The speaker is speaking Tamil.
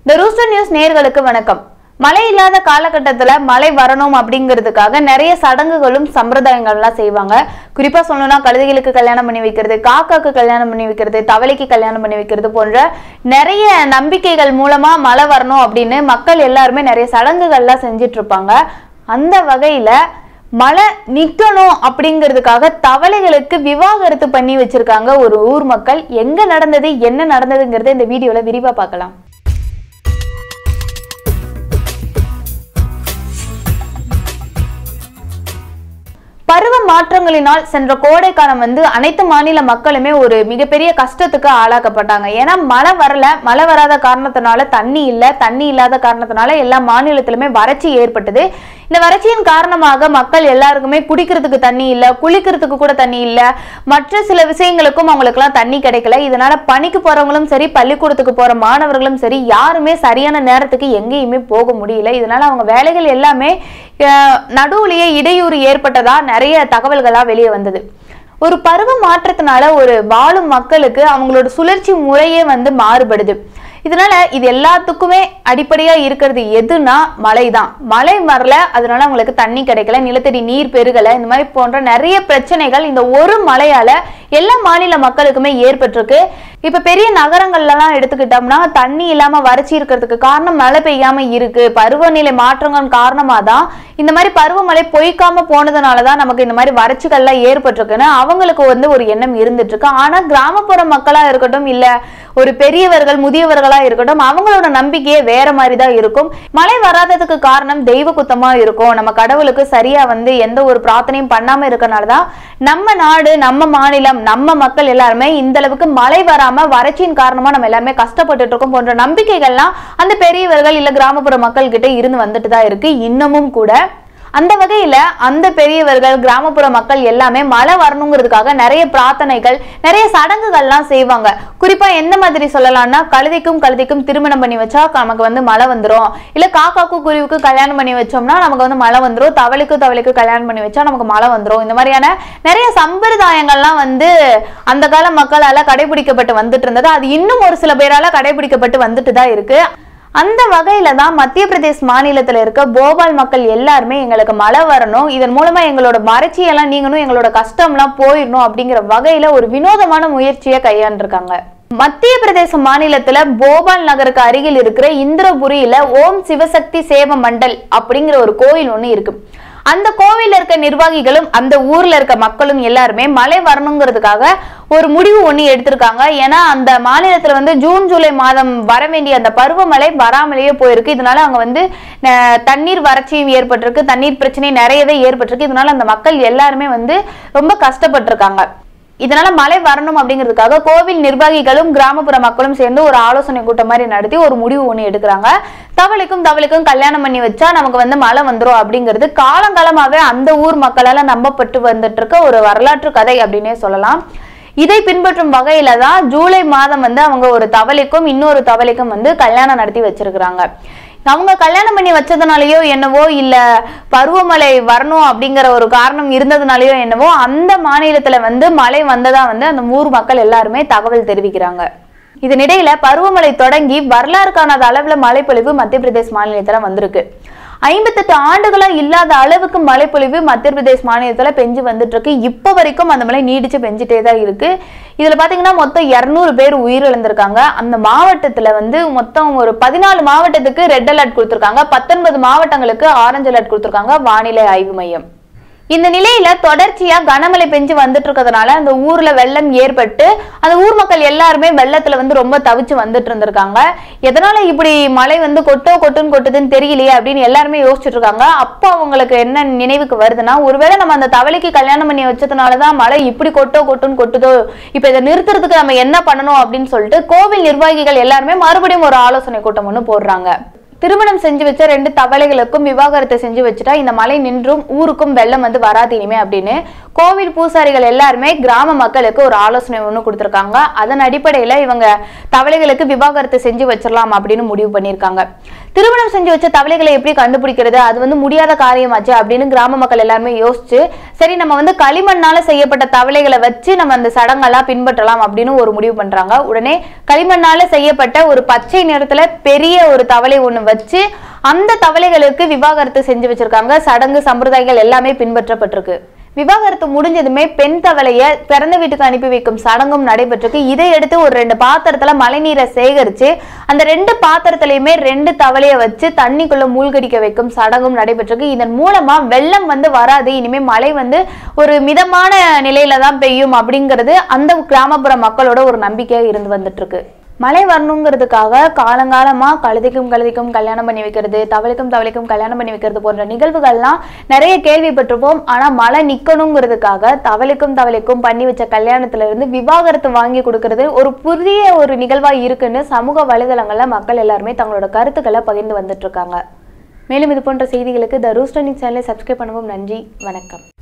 இந்த ரூஸ்டர் நியூஸ் நேயர்களுக்கு வணக்கம் மழை இல்லாத காலகட்டத்துல மழை வரணும் அப்படிங்கிறதுக்காக நிறைய சடங்குகளும் சம்பிரதாயங்கள்லாம் செய்வாங்க குறிப்பா சொல்லணும்னா கழுதைகளுக்கு கல்யாணம் பண்ணி வைக்கிறது காக்காக்கு கல்யாணம் பண்ணி வைக்கிறது தவளைக்கு கல்யாணம் பண்ணி வைக்கிறது போன்ற நிறைய நம்பிக்கைகள் மூலமா மழை வரணும் அப்படின்னு மக்கள் எல்லாருமே நிறைய சடங்குகள்லாம் செஞ்சுட்டு இருப்பாங்க அந்த வகையில மழை நிக்கணும் அப்படிங்கிறதுக்காக தவளைகளுக்கு விவாகரத்து பண்ணி வச்சிருக்காங்க ஒரு ஊர் மக்கள் எங்க நடந்தது என்ன நடந்ததுங்கிறத இந்த வீடியோல விரிவா பார்க்கலாம் பருவ மாற்றங்களினால் சென்ற கோடை காலம் வந்து அனைத்து மாநில மக்களுமே ஒரு மிகப்பெரிய கஷ்டத்துக்கு ஆளாக்கப்பட்டாங்க ஏன்னா மழை வரல மழை வராத காரணத்தினால தண்ணி இல்லை தண்ணி இல்லாத காரணத்தினால எல்லா மாநிலத்திலுமே வறட்சி ஏற்பட்டது இந்த வறட்சியின் காரணமாக மக்கள் எல்லாருக்குமே குடிக்கிறதுக்கு தண்ணி இல்லை குளிக்கிறதுக்கு கூட தண்ணி இல்லை மற்ற சில விஷயங்களுக்கும் அவங்களுக்குலாம் தண்ணி கிடைக்கல இதனால பணிக்கு போறவங்களும் சரி பள்ளிக்கூடத்துக்கு போற மாணவர்களும் சரி யாருமே சரியான நேரத்துக்கு எங்கேயுமே போக முடியல இதனால அவங்க வேலைகள் எல்லாமே அஹ், நடுவுலயே இடையூறு ஏற்பட்டதா நிறைய தகவல்களா வெளியே வந்தது ஒரு பருவ மாற்றத்தினால ஒரு வாழும் மக்களுக்கு அவங்களோட சுழற்சி முறையே வந்து மாறுபடுது இதனால இது எல்லாத்துக்குமே அடிப்படையா இருக்கிறது எதுனா மழை தான் மழை வரல அதனால அவங்களுக்கு தண்ணி கிடைக்கல நிலத்தடி நீர் பெருகல இந்த மாதிரி போன்ற நிறைய பிரச்சனைகள் இந்த ஒரு மழையால எல்லா மாநில மக்களுக்குமே ஏற்பட்டிருக்கு இப்ப பெரிய நகரங்கள்லாம் எடுத்துக்கிட்டோம்னா தண்ணி இல்லாம வறட்சி இருக்கிறதுக்கு காரணம் மழை பெய்யாம இருக்கு பருவநிலை மாற்றங்கள் காரணமா தான் இந்த மாதிரி பருவமழை பொய்க்காம போனதுனால தான் நமக்கு இந்த மாதிரி வறட்சிகள்லாம் ஏற்பட்டிருக்குன்னு அவங்களுக்கு வந்து ஒரு எண்ணம் இருந்துட்டு இருக்கு ஆனா கிராமப்புற மக்களா இருக்கட்டும் இல்ல ஒரு பெரியவர்கள் முதியவர்களா இருக்கட்டும் அவங்களோட நம்பிக்கையே வேற மாதிரி தான் இருக்கும் மழை வராததுக்கு காரணம் தெய்வ குத்தமா இருக்கும் நம்ம கடவுளுக்கு சரியா வந்து எந்த ஒரு பிரார்த்தனையும் பண்ணாம இருக்கனால தான் நம்ம நாடு நம்ம மாநிலம் நம்ம மக்கள் எல்லாருமே இந்த அளவுக்கு மழை வராம வறட்சியின் காரணமா நம்ம எல்லாருமே கஷ்டப்பட்டுட்டு இருக்கோம் போன்ற நம்பிக்கைகள்லாம் அந்த பெரியவர்கள் இல்ல கிராமப்புற மக்கள் கிட்ட இருந்து வந்துட்டு தான் இருக்கு இன்னமும் கூட அந்த வகையில அந்த பெரியவர்கள் கிராமப்புற மக்கள் எல்லாமே மழை வரணுங்கிறதுக்காக நிறைய பிரார்த்தனைகள் நிறைய சடங்குகள்லாம் செய்வாங்க குறிப்பா எந்த மாதிரி சொல்லலாம்னா கழுதைக்கும் கழுதைக்கும் திருமணம் பண்ணி வச்சா நமக்கு வந்து மழை வந்துரும் இல்ல காக்காக்கும் குருவிக்கு கல்யாணம் பண்ணி வச்சோம்னா நமக்கு வந்து மழை வந்துரும் தவளைக்கும் தவளைக்கும் கல்யாணம் பண்ணி வச்சா நமக்கு மழை வந்துரும் இந்த மாதிரியான நிறைய சம்பிரதாயங்கள்லாம் வந்து அந்த கால மக்களால கடைபிடிக்கப்பட்டு வந்துட்டு இருந்தது அது இன்னும் ஒரு சில பேரால கடைபிடிக்கப்பட்டு வந்துட்டு தான் இருக்கு அந்த வகையில தான் மத்திய பிரதேஷ் மாநிலத்துல இருக்க போபால் மக்கள் எல்லாருமே எங்களுக்கு மழை வரணும் இதன் மூலமா எங்களோட வறட்சியெல்லாம் நீங்கணும் எங்களோட கஷ்டம்லாம் போயிடணும் அப்படிங்கிற வகையில ஒரு வினோதமான முயற்சியை கையாண்டிருக்காங்க மத்திய பிரதேச மாநிலத்துல போபால் நகருக்கு அருகில் இருக்கிற இந்திரபுரியில ஓம் சிவசக்தி சேவ மண்டல் அப்படிங்கிற ஒரு கோயில் ஒண்ணு இருக்கு அந்த கோவில்ல இருக்க நிர்வாகிகளும் அந்த ஊர்ல இருக்க மக்களும் எல்லாருமே மழை வரணுங்கிறதுக்காக ஒரு முடிவு ஒண்ணு எடுத்திருக்காங்க ஏன்னா அந்த மாநிலத்துல வந்து ஜூன் ஜூலை மாதம் வர வேண்டிய அந்த பருவமழை வராமலேயே போயிருக்கு இதனால அங்க வந்து அஹ், தண்ணீர் வறட்சியும் ஏற்பட்டிருக்கு தண்ணீர் பிரச்சனை நிறையவே ஏற்பட்டிருக்கு இதனால அந்த மக்கள் எல்லாருமே வந்து ரொம்ப கஷ்டப்பட்டிருக்காங்க இதனால மழை வரணும் அப்படிங்கிறதுக்காக கோவில் நிர்வாகிகளும் கிராமப்புற மக்களும் சேர்ந்து ஒரு ஆலோசனை கூட்டம் மாதிரி நடத்தி ஒரு முடிவு ஒண்ணு எடுக்கிறாங்க தவளைக்கும் தவளைக்கும் கல்யாணம் பண்ணி வச்சா நமக்கு வந்து மழை வந்துரும் அப்படிங்கிறது காலங்காலமாவே அந்த ஊர் மக்களால நம்பப்பட்டு வந்துட்டு இருக்க ஒரு வரலாற்று கதை அப்படின்னே சொல்லலாம் இதை பின்பற்றும் வகையில தான் ஜூலை மாதம் வந்து அவங்க ஒரு தவளைக்கும் இன்னொரு தவளைக்கும் வந்து கல்யாணம் நடத்தி வச்சிருக்கிறாங்க அவங்க கல்யாணம் பண்ணி வச்சதுனாலயோ என்னவோ இல்ல பருவமழை வரணும் அப்படிங்கிற ஒரு காரணம் இருந்ததுனாலயோ என்னவோ அந்த மாநிலத்துல வந்து மழை வந்ததா வந்து அந்த ஊர் மக்கள் எல்லாருமே தகவல் தெரிவிக்கிறாங்க இதனிடையில பருவமழை தொடங்கி வரலாறு காணாத அளவுல மழைப்பொழிவு மத்திய பிரதேஷ் மாநிலத்துல வந்திருக்கு ஐம்பத்தெட்டு ஆண்டுகளா இல்லாத அளவுக்கு மழைப்பொழிவு மத்திய பிரதேஷ் மாநிலத்துல பெஞ்சு வந்துட்டு இருக்கு இப்போ வரைக்கும் அந்த மழை நீடிச்சு பெஞ்சிட்டே தான் இருக்கு இதுல பாத்தீங்கன்னா மொத்தம் இருநூறு பேர் உயிரிழந்திருக்காங்க அந்த மாவட்டத்துல வந்து மொத்தம் ஒரு பதினாலு மாவட்டத்துக்கு ரெட் அலர்ட் கொடுத்திருக்காங்க பத்தொன்பது மாவட்டங்களுக்கு ஆரஞ்சு அலர்ட் கொடுத்திருக்காங்க வானிலை ஆய்வு மையம் இந்த நிலையில தொடர்ச்சியா கனமழை பெஞ்சு வந்துட்டு இருக்கிறதுனால அந்த ஊர்ல வெள்ளம் ஏற்பட்டு அந்த ஊர் மக்கள் எல்லாருமே வெள்ளத்துல வந்து ரொம்ப தவிச்சு வந்துட்டு இருந்திருக்காங்க எதனால இப்படி மழை வந்து கொட்டோ கொட்டுன்னு கொட்டுதுன்னு தெரியலையே அப்படின்னு எல்லாருமே யோசிச்சுட்டு இருக்காங்க அப்போ அவங்களுக்கு என்ன நினைவுக்கு வருதுன்னா ஒருவேளை நம்ம அந்த தவளைக்கு கல்யாணம் பண்ணி வச்சதுனாலதான் மழை இப்படி கொட்டோ கொட்டுன்னு கொட்டுதோ இப்ப இதை நிறுத்துறதுக்கு நம்ம என்ன பண்ணணும் அப்படின்னு சொல்லிட்டு கோவில் நிர்வாகிகள் எல்லாருமே மறுபடியும் ஒரு ஆலோசனை கூட்டம் ஒன்று போடுறாங்க திருமணம் செஞ்சு வச்ச ரெண்டு தவளைகளுக்கும் விவாகரத்து செஞ்சு வச்சுட்டா இந்த மழை நின்றும் ஊருக்கும் வெள்ளம் வந்து வராது இனிமே அப்படின்னு கோவில் பூசாரிகள் எல்லாருமே கிராம மக்களுக்கு ஒரு ஆலோசனை ஒன்று கொடுத்துருக்காங்க அதன் அடிப்படையில் இவங்க தவளைகளுக்கு விவாகரத்து செஞ்சு வச்சிடலாம் அப்படின்னு முடிவு பண்ணியிருக்காங்க திருமணம் செஞ்சு வச்ச தவளைகளை எப்படி கண்டுபிடிக்கிறது அது வந்து முடியாத காரியமாச்சு அப்படின்னு கிராம மக்கள் எல்லாருமே யோசிச்சு சரி நம்ம வந்து களிமண்ணால செய்யப்பட்ட தவளைகளை வச்சு நம்ம அந்த சடங்கெல்லாம் பின்பற்றலாம் அப்படின்னு ஒரு முடிவு பண்றாங்க உடனே களிமண்ணால செய்யப்பட்ட ஒரு பச்சை நிறத்துல பெரிய ஒரு தவளை ஒண்ணு வச்சு அந்த தவளைகளுக்கு விவாகரத்து செஞ்சு வச்சிருக்காங்க சடங்கு சம்பிரதாயங்கள் எல்லாமே பின்பற்றப்பட்டிருக்கு விவாகரத்து முடிஞ்சதுமே பெண் தவளைய பிறந்த வீட்டுக்கு அனுப்பி வைக்கும் சடங்கும் நடைபெற்றிருக்கு இதை எடுத்து ஒரு ரெண்டு பாத்திரத்துல மழைநீரை சேகரிச்சு அந்த ரெண்டு பாத்திரத்திலயுமே ரெண்டு தவளைய வச்சு தண்ணிக்குள்ள மூழ்கடிக்க வைக்கும் சடங்கும் நடைபெற்றிருக்கு இதன் மூலமா வெள்ளம் வந்து வராது இனிமே மழை வந்து ஒரு மிதமான நிலையில தான் பெய்யும் அப்படிங்கிறது அந்த கிராமப்புற மக்களோட ஒரு நம்பிக்கையா இருந்து வந்துட்டு இருக்கு மழை வரணுங்கிறதுக்காக காலங்காலமா கழுதைக்கும் கழுதைக்கும் கல்யாணம் பண்ணி வைக்கிறது தவளைக்கும் தவளைக்கும் கல்யாணம் பண்ணி வைக்கிறது போன்ற நிகழ்வுகள்லாம் நிறைய கேள்விப்பட்டிருப்போம் ஆனா மழை நிக்கணுங்கிறதுக்காக தவளைக்கும் தவளைக்கும் பண்ணி வச்ச கல்யாணத்துல இருந்து விவாகரத்து வாங்கி கொடுக்கறது ஒரு புதிய ஒரு நிகழ்வா இருக்குன்னு சமூக வலைதளங்கள்ல மக்கள் எல்லாருமே தங்களோட கருத்துக்களை பகிர்ந்து வந்துட்டு இருக்காங்க மேலும் இது போன்ற செய்திகளுக்கு த ரூஸ்டனிக் சேனலை சப்ஸ்கிரைப் பண்ணவும் நன்றி வணக்கம்